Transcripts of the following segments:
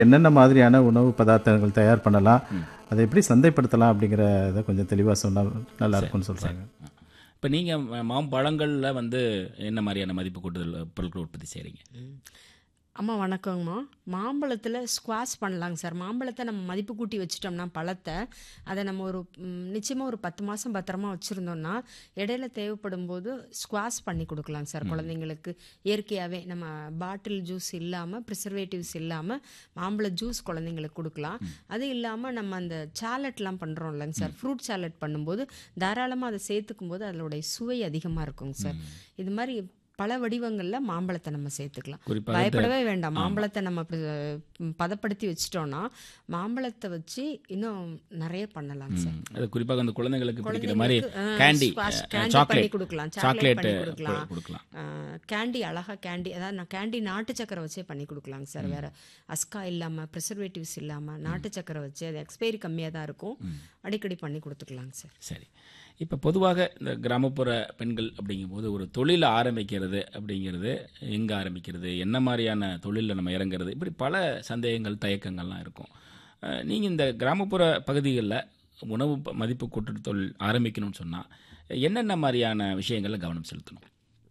என்னென்ன மாதிரியான உணவு பதார்த்தங்கள் தயார் பண்ணலாம் அதை எப்படி சந்தைப்படுத்தலாம் அப்படிங்கிற இதை கொஞ்சம் தெளிவாக சொன்னால் நல்லா இருக்கும்னு சொல்கிறாங்க இப்போ நீங்கள் மாம்பழங்களில் வந்து என்ன மாதிரியான மதிப்பு கூட்டுதல் பொருட்கள் உற்பத்தி செய்கிறீங்க அம்மா வணக்கங்கம்மா மாம்பழத்தில் ஸ்குவாஷ் பண்ணலாங்க சார் மாம்பழத்தை நம்ம மதிப்பு கூட்டி வச்சிட்டோம்னா பழத்தை அதை நம்ம ஒரு நிச்சயமாக ஒரு பத்து மாதம் பத்திரமா வச்சுருந்தோம்னா இடையில தேவைப்படும் போது ஸ்குவாஷ் பண்ணி கொடுக்கலாம் சார் குழந்தைங்களுக்கு இயற்கையாகவே நம்ம பாட்டில் ஜூஸ் இல்லாமல் ப்ரிசர்வேட்டிவ்ஸ் இல்லாமல் மாம்பழ ஜூஸ் குழந்தைங்களுக்கு கொடுக்கலாம் அது இல்லாமல் நம்ம அந்த சாலட்லாம் பண்ணுறோம் இல்லைங்க சார் ஃப்ரூட் சாலட் பண்ணும்போது தாராளமாக அதை சேர்த்துக்கும் போது அதனுடைய சுவை அதிகமாக இருக்குங்க சார் இது மாதிரி பல வடிவங்களில் மாம்பழத்தை நம்ம சேர்த்துக்கலாம் குறிப்பாக பயப்படவே வேண்டாம் மாம்பழத்தை நம்ம அப்படி, ம், பதப்படுத்தி வச்சிட்டோம்னா மாம்பழத்தை வச்சு இன்னும் நிறைய பண்ணலாம் சார் அது குறிப்பாக அந்த குழந்தைங்களுக்கு பிடிக்கிற மாதிரி குழந்தைங்களுக்கு, ஆ, கேண்டி squash candy பண்ணி சாக்லேட் கொடுக்கலாம் சாக்லேட் சாக்லேட் பண்ணி கொடுக்கலாம் கொடுக்கலாம் கேண்டி அழகா கேண்டி அதாவது நான் கேண்டி நாட்டு சக்கரை வச்சே பண்ணி கொடுக்கலாங்க சார் வேற அஸ்கா இல்லாம ப்ரிசர்வேட்டிவ்ஸ் இல்லாம நாட்டு சக்கரை வச்சு அது எக்ஸ்பைரி கம்மியாக தான் இருக்கும் அடிக்கடி பண்ணி கொடுத்துக்கலாங்க சார் சரி இப்போ பொதுவாக இந்த கிராமப்புற பெண்கள் அப்படிங்கும்போது ஒரு தொழிலை ஆரம்பிக்கிறது அப்படிங்கிறது எங்கே ஆரம்பிக்கிறது என்ன மாதிரியான தொழிலில் நம்ம இறங்குறது இப்படி பல சந்தேகங்கள் தயக்கங்கள்லாம் இருக்கும் நீங்கள் இந்த கிராமப்புற பகுதிகளில் உணவு ப- மதிப்பு கூட்டு தொழில் ஆரம்பிக்கணும்னு சொன்னால் என்னென்ன மாதிரியான விஷயங்களில் கவனம் செலுத்தணும்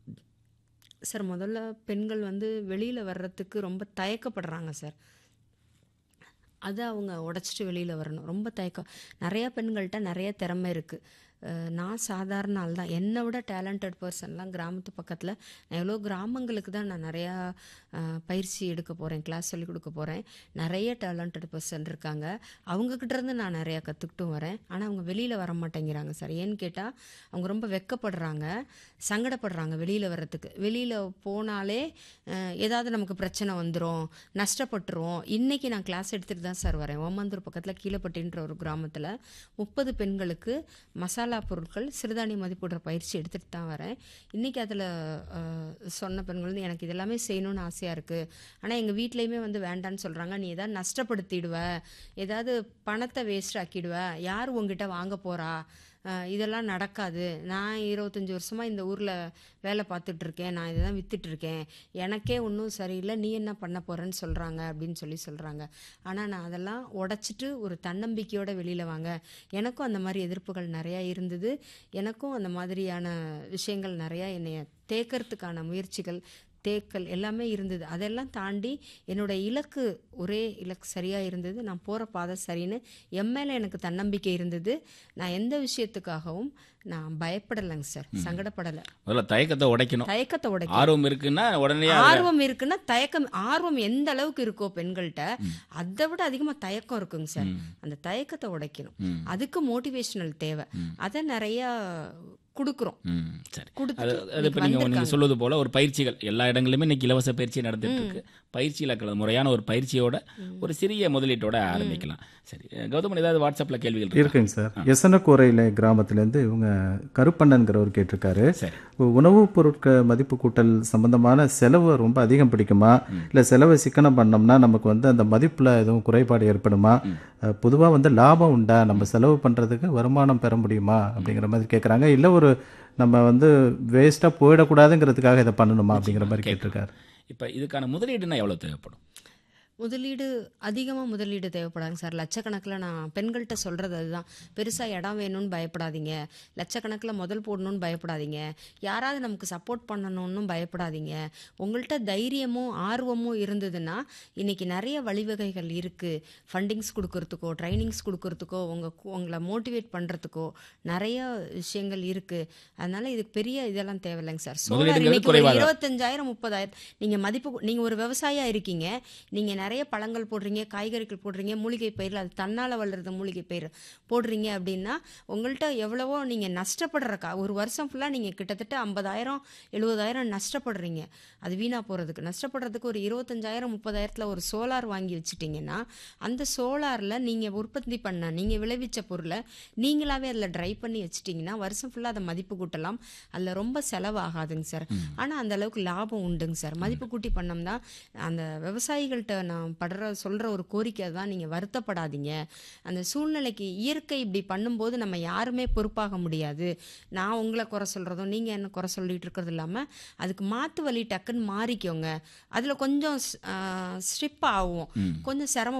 சார் முதல்ல பெண்கள் வந்து வெளியில் வர்றதுக்கு ரொம்ப தயக்கப்படுறாங்க சார் அதை அவங்க உடச்சிட்டு வெளியில் வரணும் ரொம்ப தயக்கம் நிறையா பெண்கள்கிட்ட நிறைய திறமை இருக்குது நான் சாதாரண ஆள் தான் என்னை விட டேலண்டட் பர்சன்லாம் கிராமத்து பக்கத்தில் நான் எவ்வளோ கிராமங்களுக்கு தான் நான் நிறையா அஹ், பயிற்சி எடுக்க போகிறேன் கிளாஸ் சொல்லிக் கொடுக்க போகிறேன் நிறைய டேலண்டட் பர்சன் இருக்காங்க அவங்கக்கிட்ட இருந்து நான் நிறையா கற்றுக்கிட்டும் வரேன் ஆனால் அவங்க வெளியில் வர மாட்டேங்கிறாங்க சார் ஏன்னு கேட்டால் அவங்க ரொம்ப வெக்கப்படுறாங்க சங்கடப்படுறாங்க வெளியில் வர்றதுக்கு வெளியில் போனாலே அஹ், ஏதாவது நமக்கு பிரச்சனை வந்துடும் நஷ்டப்பட்டுருவோம் இன்றைக்கி நான் கிளாஸ் எடுத்துகிட்டு தான் சார் வரேன் ஓமந்தூர் பக்கத்தில் கீழப்பட்டின்ற ஒரு கிராமத்தில் முப்பது பெண்களுக்கு மசாலா பொருட்கள் சிறுதானிய மதிப்பிடுற பயிற்சி எடுத்துகிட்டு தான் வரேன் இன்றைக்கி அதில் சொன்ன பெண்கள் வந்து எனக்கு இதெல்லாமே செய்யணும்னு ஆசையாக இருக்குது ஆனால் எங்கள் வீட்லேயுமே வந்து வேண்டான்னு சொல்கிறாங்க நீ ஏதாவது நஷ்டப்படுத்திடுவ ஏதாவது பணத்தை வேஸ்ட் ஆக்கிடுவ யார் உங்ககிட்ட வாங்க போகிறா அஹ் இதெல்லாம் நடக்காது நான் இருபத்தஞ்சி வருஷமாக இந்த ஊரில் வேலை பார்த்துட்டு இருக்கேன் நான் இதை தான் விற்றுட்ருக்கேன் எனக்கே ஒன்றும் சரியில்லை நீ என்ன பண்ண போகிறேன்னு சொல்கிறாங்க அப்படின்னு சொல்லி சொல்கிறாங்க ஆனால் நான் அதெல்லாம் உடச்சிட்டு ஒரு தன்னம்பிக்கையோட வெளியில் வாங்க எனக்கும் அந்த மாதிரி எதிர்ப்புகள் நிறையா இருந்தது எனக்கும் அந்த மாதிரியான விஷயங்கள் நிறையா என்னைய தேக்கிறதுக்கான முயற்சிகள் தேக்கல் எல்லாமே இருந்தது அதெல்லாம் தாண்டி என்னோட இலக்கு ஒரே இலக்கு சரியாக இருந்தது நான் போகிற பாதை சரின்னு என் மேலே எனக்கு தன்னம்பிக்கை இருந்தது நான் எந்த விஷயத்துக்காகவும் நான் பயப்படலைங்க சார் சங்கடப்படலை முதல்ல தயக்கத்தை உடைக்கணும் தயக்கத்தை உடைக்க ஆர்வம் இருக்குன்னா உடனே ஆர்வம் இருக்குன்னா தயக்கம் ஆர்வம் எந்த அளவுக்கு இருக்கோ பெண்கள்கிட்ட அதை விட அதிகமா தயக்கம் இருக்குங்க சார் அந்த தயக்கத்தை உடைக்கணும் அதுக்கு மோட்டிவேஷனல் தேவை அதை நிறைய கொடுக்குறோம் ம் சரி அது கொடுத்துட்டு அது இப்போ இன்னைக்கு நீங்கள் நீங்கள் வந்திருக்காங்க. சொல்வது போல ஒரு பயிற்சிகள் எல்லா இடங்களிலுமே இன்னைக்கு இலவச பயிற்சி நடந்துட்டு இருக்கு பயிற்சியில் கல முறையான ஒரு பயிற்சியோட ஒரு சிறிய முதலீட்டோட ஆரம்பிக்கலாம் சரி கௌதமன் ஏதாவது வாட்ஸ்அப்பில் கேள்விகள் இருக்கா? இருக்குங்க சார் எசனக்கோரையில் கிராமத்துலேருந்து இவங்க கருப்பண்ணன்கிறவர் கேட்டிருக்காரு சரி உணவுப் பொருட்கள் மதிப்பு கூட்டல் சம்பந்தமான செலவு ரொம்ப அதிகம் பிடிக்குமா இல்லை செலவை சிக்கனம் பண்ணோம்னா நமக்கு வந்து அந்த மதிப்பில் எதுவும் குறைபாடு ஏற்படுமா பொதுவாக வந்து லாபம் உண்டா நம்ம செலவு பண்ணுறதுக்கு வருமானம் பெற முடியுமா அப்படிங்கிற மாதிரி கேட்குறாங்க இல்லை ஒரு நம்ம வந்து வேஸ்ட்டாக போயிடக்கூடாதுங்கிறதுக்காக இதை பண்ணணுமா அப்படிங்கிற மாதிரி கேட்டிருக்காரு இப்போ இதுக்கான முதலீடுனா எவ்வளோ தேவைப்படும் முதலீடு அதிகமாக முதலீடு தேவைப்படாங்க சார் லட்சக்கணக்கில் நான் பெண்கள்கிட்ட சொல்கிறது அதுதான் பெருசாக இடம் வேணும்னு பயப்படாதீங்க லட்சக்கணக்கில் முதல் போடணும்னு பயப்படாதீங்க யாராவது நமக்கு சப்போர்ட் பண்ணணும்னு பயப்படாதீங்க உங்கள்கிட்ட தைரியமும் ஆர்வமும் இருந்ததுன்னா இன்னைக்கு நிறைய வழிவகைகள் இருக்குது ஃபண்டிங்ஸ் கொடுக்கறதுக்கோ ட்ரைனிங்ஸ் கொடுக்கறதுக்கோ உங்கள் உங்களை மோட்டிவேட் பண்ணுறதுக்கோ நிறைய விஷயங்கள் இருக்குது அதனால் இதுக்கு பெரிய இதெல்லாம் தேவையில்லைங்க சார் சோலார் முதலீடுங்கிறது இன்னைக்கு ஒரு குறைவாக தான். இருபத்தஞ்சாயிரம் முப்பதாயிரம் நீங்கள் மதிப்பு நீங்கள் ஒரு விவசாயியா இருக்கீங்க நீங்கள் நிறைய பழங்கள் போடுறீங்க காய்கறிகள் போடுறீங்க மூலிகை பயிர் அது தன்னால் வளர்றது மூலிகை பயிர் போடுறீங்க அப்படின்னா உங்கள்கிட்ட எவ்வளவோ நீங்கள் நஷ்டப்படுற கா ஒரு வருஷம் ஃபுல்லாக நீங்கள் கிட்டத்தட்ட ஐம்பதாயிரம் எழுபதாயிரம் நஷ்டப்படுறீங்க அது வீணாக போகிறதுக்கு நஷ்டப்படுறதுக்கு ஒரு இருபத்தஞ்சாயிரம் முப்பதாயிரத்தில் ஒரு சோலார் வாங்கி வச்சுட்டிங்கன்னா அந்த சோலாரில் நீங்கள் உற்பத்தி பண்ண நீங்கள் விளைவிச்ச பொருளை நீங்களாவே அதில் ட்ரை பண்ணி வச்சிட்டிங்கன்னா வருஷம் ஃபுல்லாக அதை மதிப்பு கூட்டலாம் அதில் ரொம்ப செலவாகாதுங்க சார் ஆனால் அந்த அளவுக்கு லாபம் உண்டுங்க சார் மதிப்பு கூட்டி பண்ணோம்னா அந்த விவசாயிகள்கிட்ட நான் நான் படுற சொல்கிற ஒரு கோரிக்கை தான் நீங்கள் வருத்தப்படாதீங்க அந்த சூழ்நிலைக்கு இயற்கை இப்படி பண்ணும்போது நம்ம யாருமே பொறுப்பாக முடியாது நான் உங்களை குறை சொல்கிறதும் நீங்கள் என்ன குறை சொல்லிட்டு இருக்கிறது இல்லாமல் அதுக்கு மாற்று வழி டக்குன்னு மாறிக்கோங்க அதில் கொஞ்சம் ஸ்ட்ரிப் ஆகும் கொஞ்சம் சிரமம்